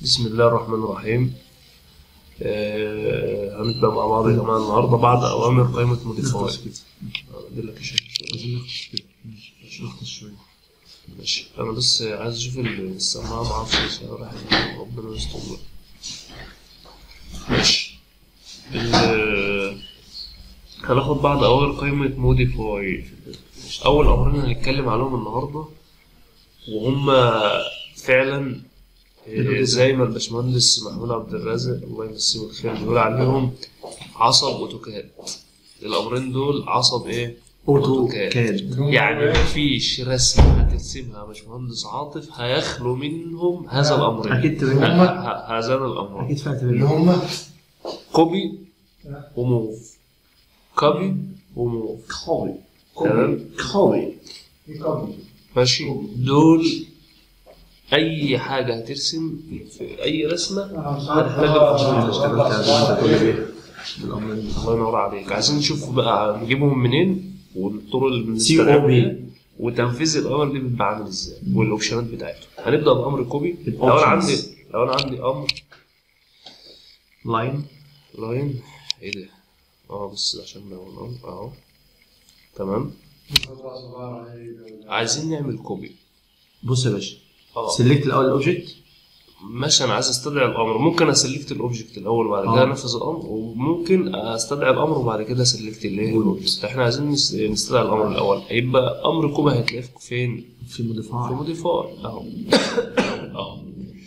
بسم الله الرحمن الرحيم آه، هنبدأ مع بعض يا جماعة النهاردة بعد أوامر قائمة موديفاي أديلك الشاشة شوية. عايزين نختص كده ماشي نختص شوية ماشي أنا بس عايز أشوف السماعة معرفش راح ربنا يستر بقى. ماشي ال- هناخد بعض أوامر قائمة موديفاي أول أمرين هنتكلم عليهم النهاردة وهم فعلا آه، زي ما الباشمهندس محمود عبد الرازق الله يمسيه بالخير بيقول عليهم عصب اوتوكاد الامرين دول عصب ايه؟ اوتو كاد يعني مفيش رسمه هترسمها يا باشمهندس عاطف هيخلو منهم هذا الامرين اكيد ه- تبين ه- هذان الامرين اكيد فيها اللي تبين هم كوبي وموف كوبي وموف كوبي تمام كوبي ماشي دول اي حاجه هترسم في اي رسمه هتحتاج بالامرين الله ينور عليك عايزين نشوف بقى نجيبهم منين والطرق اللي سي او بنستخدمها بي وتنفيذ الاوامر دي بيبقى عامل ازاي والاوبشنات بتاعته هنبدا بامر كوبي لو انا الoptions. عندي لو انا عندي امر لاين لاين ايه ده اه بس عشان ما اهو تمام عايزين نعمل كوبي بص يا باشا اه سيلكت الاول الاوبجكت ماشي انا عايز استدعي الامر ممكن اسلكت الاوبجكت الاول وبعد آه. كده انفذ الامر وممكن استدعي الامر وبعد كده اسلكت الايه الاوبجكت احنا عايزين نس- نستدعي الامر الاول هيبقى امر كوبي هتلاقيه في- فين في في موديفاي موديفاي اهو اهو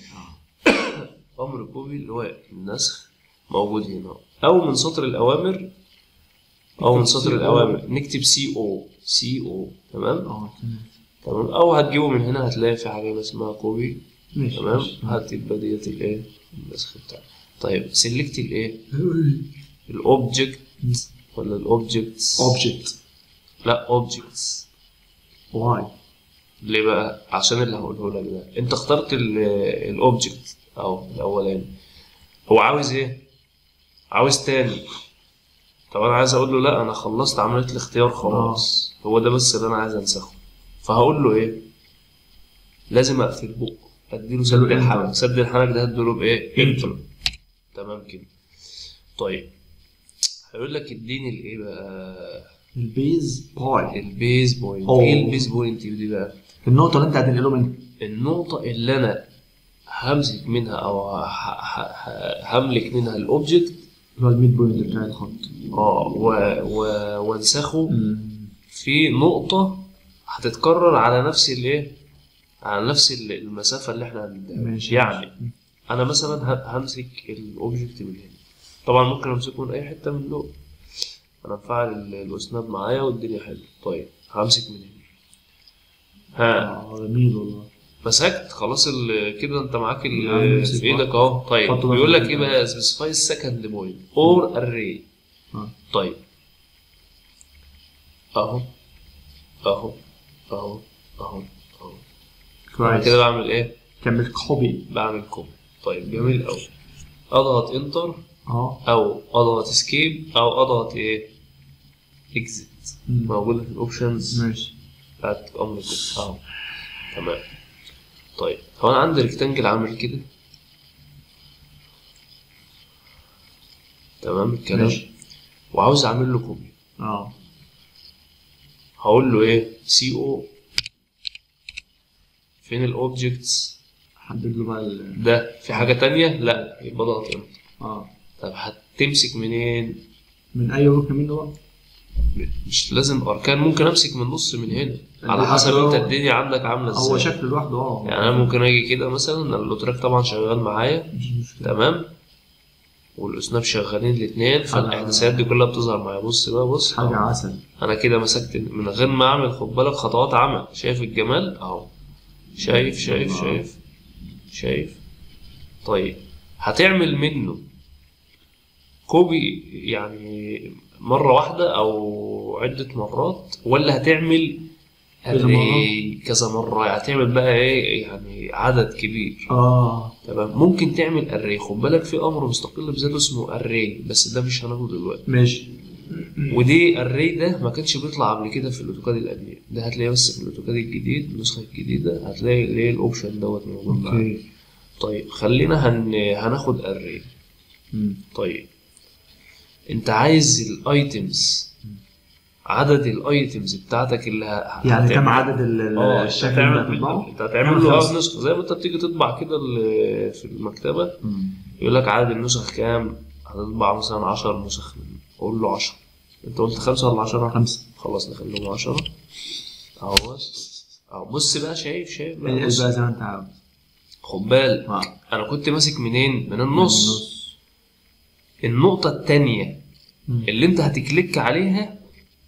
امر كوبي اللي هو النسخ موجود هنا او من سطر الاوامر او من سطر الاوامر نكتب سي او سي او تمام اه تمام تمام او هتجيبه من هنا هتلاقي في حاجه اسمها كوبي ماشي تمام ماشي. هتبقى ديت الايه النسخ بتاعه طيب سيلكت الايه الاوبجكت ولا الاوبجكتس اوبجكت لا اوبجكتس واي ليه بقى عشان اللي هقوله لك ده انت اخترت الاوبجكت اهو الاولاني هو عاوز ايه عاوز تاني طب انا عايز اقول له لا انا خلصت عمليه الاختيار خلاص هو ده بس اللي انا عايز انسخه فهقول له ايه لازم اقفل بقه اديله سد اديله الحنك enter. سد الحنك ده هديله بايه انتر تمام كده طيب هيقول لك اديني الايه بقى البيز باي البيز بوينت أوه. ايه البيز بوينت دي بقى النقطة اللي انت هتنقله من النقطة اللي أنا همسك منها أو ه- ه- ه- هملك منها الأوبجكت اللي هو الميد بوينت بتاع الخط اه و... و... وانسخه في نقطة هتتكرر على نفس الايه؟ على نفس ال- المسافة اللي احنا هنديها ماشي. يعني أنا مثلا ه- همسك الأوبجكت من هنا طبعا ممكن أمسكه من أي حتة من دول أنا مفعل ال- الأسناب معايا والدنيا حلوة طيب همسك من هنا ها اه جميل والله مسكت خلاص ال- كده انت معاك ال- يعني امسك في ايدك اهو طيب حطه بقى بيقول في لك ايه البتاع. بقى سبيسيفاي السكند بوينت اور اري اه طيب اهو اهو اهو اهو اهو بعد كويس كده بعمل ايه؟ تعمل كوبي بعمل كوبي طيب جميل قوي اضغط انتر اه او اضغط اسكيب او اضغط ايه؟ اكزيت مم. موجوده في الاوبشنز ماشي بتاعت امر كوبي اهو تمام طيب هو انا عندي ريكتانجل عامل كده تمام الكلام ماشي وعاوز اعمل له كوبي اه هقول له ايه سي او فين الاوبجكتس حدد له بقى ال ده في حاجه تانية لا يبقى ضغط انتر اه طب هتمسك منين من اي ركن منه بقى مش لازم اركان ممكن امسك من نص من هنا على دي حسب حاجة انت هو- الدنيا عندك عامله ازاي هو شكل لوحده اه يعني انا ممكن اجي كده مثلا الاوتراك طبعا شغال معايا مش مشكلة. تمام والاسناب شغالين الاثنين فالاحداثيات دي كلها بتظهر معايا بص بقى بص حاجة أهو. عسل انا كده مسكت من غير ما اعمل خد بالك خطوات عمل شايف الجمال اهو شايف شايف آه. شايف شايف طيب هتعمل منه كوبي يعني مرة واحدة أو عدة مرات ولا هتعمل كذا array كذا مرة يعني هتعمل بقى إيه يعني عدد كبير اه تمام ممكن تعمل array خد بالك في أمر مستقل بذاته اسمه array بس ده مش هناخده دلوقتي ماشي ودي الري ده ما كانش بيطلع قبل كده في الاوتوكاد القديم ده هتلاقيه بس في الاوتوكاد الجديد النسخه الجديده هتلاقي الايه الاوبشن دوت موجود معاك اوكي طيب خلينا هن... هناخد اري مم. طيب انت عايز الايتمز عدد الايتمز بتاعتك اللي ه- يعني كم هتعمل- عدد ال- ال- اه انت الشكل اللي هتعمل هتطبعه؟ انت هتعمل له خمسة. اه نسخه زي ما انت بتيجي تطبع كده ال- في المكتبه مم. يقول لك عدد النسخ كام هتطبع مثلا 10 نسخ قول له 10 انت قلت خمسة ولا 10 خمسة خلاص نخليهم 10 اهو اهو بص بقى شايف شايف بقى ايه بص. بقى زي ما انت عاوز خد بالك اه انا كنت ماسك منين من النص النص. النقطة التانية مم. اللي انت هتكليك عليها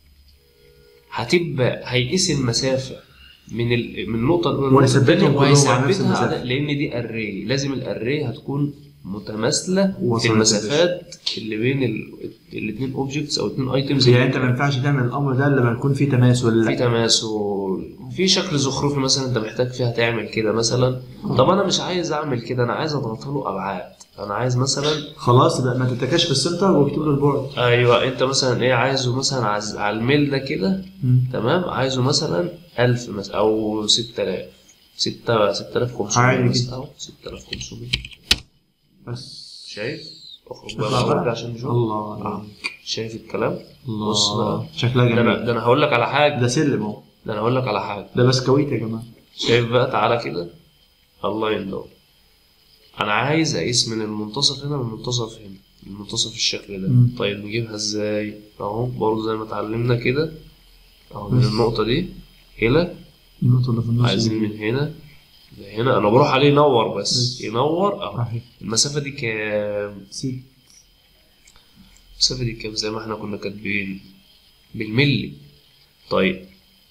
هتبقى هيقيس المسافة من ال... من النقطة الأولى للنقطة ويثبتهم التانية كلهم على نفس وهيثبتها المسافة. على- لأن دي أري لازم الأري هتكون متماثلة في وصلت المسافات اللي بين ال... الاتنين اوبجكتس أو اتنين ايتمز يعني انت ما ينفعش تعمل الامر ده الا لما يكون في تماثل في تماثل في شكل زخرفي مثلا انت محتاج فيها تعمل كده مثلا طب انا مش عايز اعمل كده انا عايز اضغط له ابعاد انا عايز مثلا خلاص بقى ما تتكاش في السنتر واكتب له البعد ايوه انت مثلا ايه عايزه مثلا عايز على الميل ده كده مم. تمام عايزه مثلا 1000 مثلا او 6000 6 6500 عادي مثلا جدا. او 6500 بس شايف اخرج شكلها بقى بقى. أوريك عشان نشوف الله آه. شايف الكلام الله بص بقى. شكلها ده انا جميل ده انا هقول لك على حاجه ده سلم اهو ده انا هقول لك على حاجه ده بسكويت يا جماعه شايف بقى تعالى كده الله ينور انا عايز اقيس من المنتصف هنا للمنتصف هنا من منتصف الشكل ده مم. طيب نجيبها ازاي اهو برضه زي ما اتعلمنا كده اهو من بس. النقطه دي الى النقطه اللي في النص عايزين دي. من هنا لهنا انا بروح عليه ينور بس بس. ينور اهو صحيح المسافه دي كام سي المسافه دي كام زي ما احنا كنا كاتبين بالملي طيب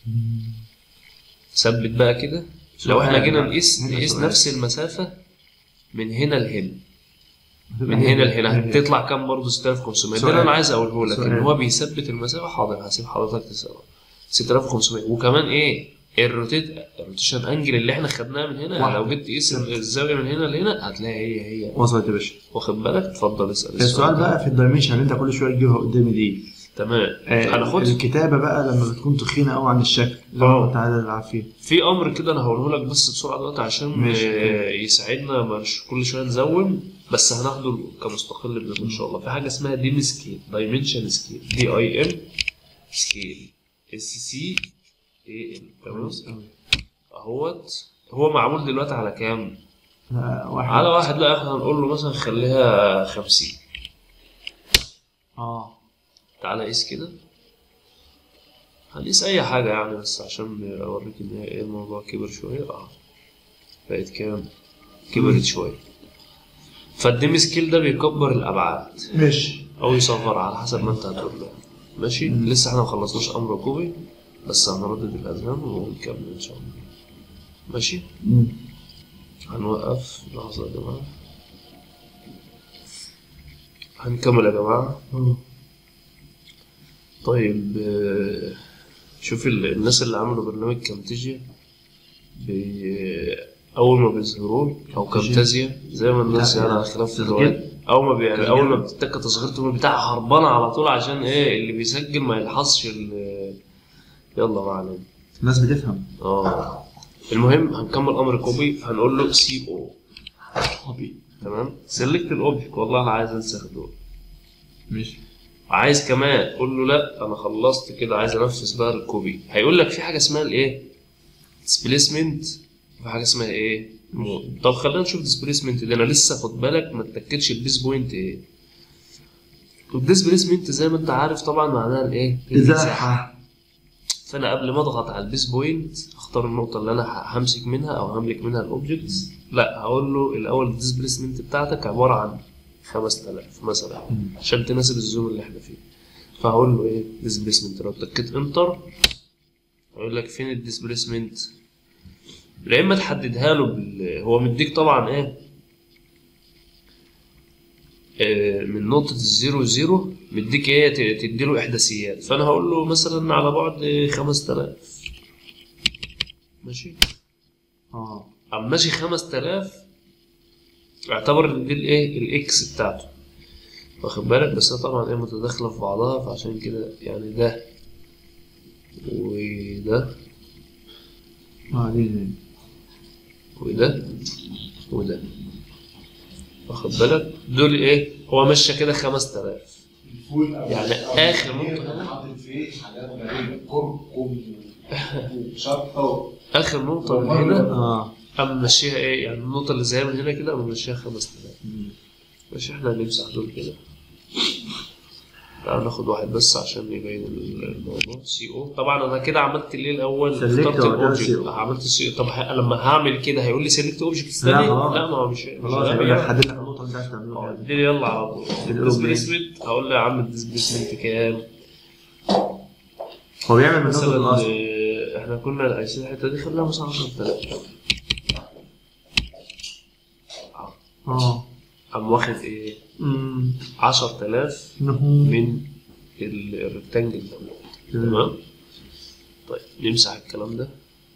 ثبت بقى كده لو احنا سؤال جينا بقى. نقيس هنا نقيس سؤال. نفس المسافه من هنا لهنا هتبقى من هنا لهنا هنا. هتطلع كام برضه 6500 ده سؤال. اللي انا عايز اقوله لك ان سؤال. هو بيثبت المسافه حاضر هسيب حضرتك تسأله 6500 وكمان ايه الروتيت الروتيشن انجل اللي احنا خدناها من هنا واحد. لو جيت تقيس الزاويه من هنا لهنا هتلاقي هي هي وصلت يا باشا واخد بالك اتفضل اسال السؤال ده. بقى في الدايمنشن اللي انت كل شويه تجيبها قدامي دي تمام آه، هناخد الكتابه بقى لما بتكون تخينه قوي عن الشكل زي آه. ما انت عايز تلعب فيه في امر كده انا هقوله لك بس بسرعه دلوقتي عشان ماشي. آه، يساعدنا مش كل شويه نزوم بس هناخده كمستقل بإذن ان شاء الله في حاجه اسمها ديم سكيل دايمنشن سكيل دي اي ام سكيل اس سي اي ال تمام اهوت هو معمول دلوقتي على كام؟ لا، واحد على واحد لا احنا هنقول له مثلا خليها 50 اه تعالى قيس كده هنقيس اي حاجه يعني بس عشان اوريك ان هي ايه الموضوع كبر شويه اه بقت كام كبرت شويه فالديم سكيل ده بيكبر الابعاد ماشي او يصغر على حسب ما انت هتقول له ماشي لسه احنا ما خلصناش امر كوبي بس هنردد الاذهان ونكمل ان شاء الله ماشي مم. هنوقف لحظه يا جماعه هنكمل يا جماعه آه. طيب آه، شوف ال- الناس اللي عملوا برنامج كامتيجيا بي... أول ما بيظهروا أو كامتازيا زي ما الناس يعني على خلاف تسجيل. اللغات أول ما بي... تسجيل. أول ما بتتك تصغير تقوم بتاعها هربانة على طول عشان إيه اللي بيسجل ما يلحظش ال... يلا ما علينا الناس بتفهم اه المهم هنكمل أمر كوبي هنقول له سي أو تمام سيلكت الأوبجكت والله أنا عايز أنسخ دول ماشي عايز كمان قول له لا انا خلصت كده عايز انفذ بقى الكوبي هيقول لك في حاجه اسمها الايه ديسبيسمنت وفي حاجه اسمها ايه مو. طب خلينا نشوف ديسبيسمنت دي انا لسه خد بالك ما اتاكدش البيس بوينت ايه والديسبيسمنت زي ما انت عارف طبعا معناها الايه ازاحه فانا قبل ما اضغط على البيس بوينت اختار النقطه اللي انا ه- همسك منها او هملك منها الاوبجكت لا هقول له الاول الديسبيسمنت بتاعتك عباره عن 5000 مثلا عشان تناسب الزوم اللي احنا فيه فهقول له ايه ديسبيسمنت لو اتكيت انتر هيقول لك فين الديسبيسمنت يا اما تحددها له بال... هو مديك طبعا ايه آه، من نقطة الزيرو زيرو مديك ايه ت- تديله احداثيات فانا هقول له مثلا على بعد 5000 ماشي اه اما ماشي 5000 اعتبر ان دي الايه الاكس بتاعته واخد بالك بس هي طبعا ايه متداخله في بعضها فعشان كده يعني ده وده اه دي دي وده وده واخد بالك دول ايه هو مشى كده 5000 الفول أو يعني أو آخر الخمير نقطة هنا. حاطط فيه حاجات غريبة كركم وشطة اخر نقطه من هنا اه قام مشيها ايه يعني النقطه اللي زي من هنا كده قام مشيها 5000 مم. ماشي احنا هنمسح دول كده تعال ناخد واحد بس عشان يبين الموضوع سي او طبعا انا كده عملت ليه الاول Select اخترت ولا الاوبجكت CO. عملت السي طب ه- لما هعمل كده هيقول لي سيلكت اوبجكت لا، ثاني خلاص. لا ما هو مش مش خلاص هيعمل يبقى يعني. حدد لك النقطة اللي انت عايز اه تعملها اديني يلا على طول الأوبجكت. ديسبيسمنت هقول له يا عم الديسبيسمنت كام هو بيعمل من نقطة مثلا الأصل آه، احنا كنا عايزين الحته دي خليها مثلا 10000 اه قام واخد ايه امم 10000 نهو من ال- الريكتانجل ده تمام. تمام طيب نمسح الكلام ده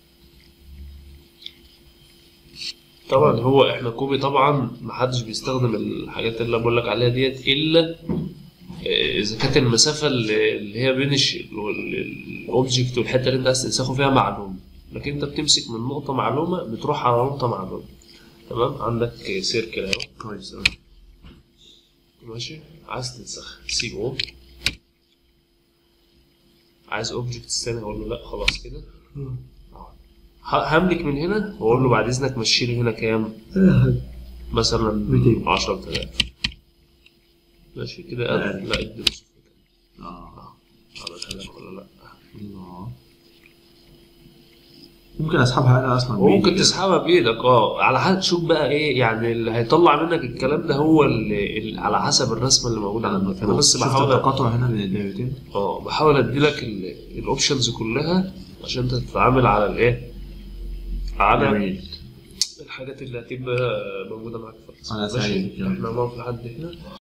طبعا هو احنا كوبي طبعا محدش بيستخدم الحاجات اللي أنا بقول لك عليها ديت الا آه، اذا كانت المسافه اللي اللي هي بين الاوبجكت والحته اللي انت عايز تنسخه فيها معلومه لكن انت بتمسك من نقطه معلومه بتروح على نقطه معلومه تمام عندك سيركل اهو كويس أوي. ماشي عايز تنسخ سي او عايز اوبجكت ثاني اقول له لا خلاص كده ه- هملك من هنا واقول له بعد اذنك مشي لي هنا كام مثلا 200. 10000 ماشي كده لا. أقل. لا ادي له صفر كده. اه عملها لك ولا لا الله ممكن اسحبها انا اصلا وممكن بإيدي. تسحبها بايدك اه على حسب شوف بقى ايه يعني اللي هيطلع منك الكلام ده هو اللي اللي على حسب الرسمه اللي موجوده عندك انا بس شفت بحاول التقاطع هنا بين الدايرتين اه بحاول ادي لك الاوبشنز كلها عشان انت تتعامل على الايه على جميل الحاجات اللي هتبقى موجوده معاك في الرسم. أنا ماشي؟ سعيد. احنا هنقف لحد هنا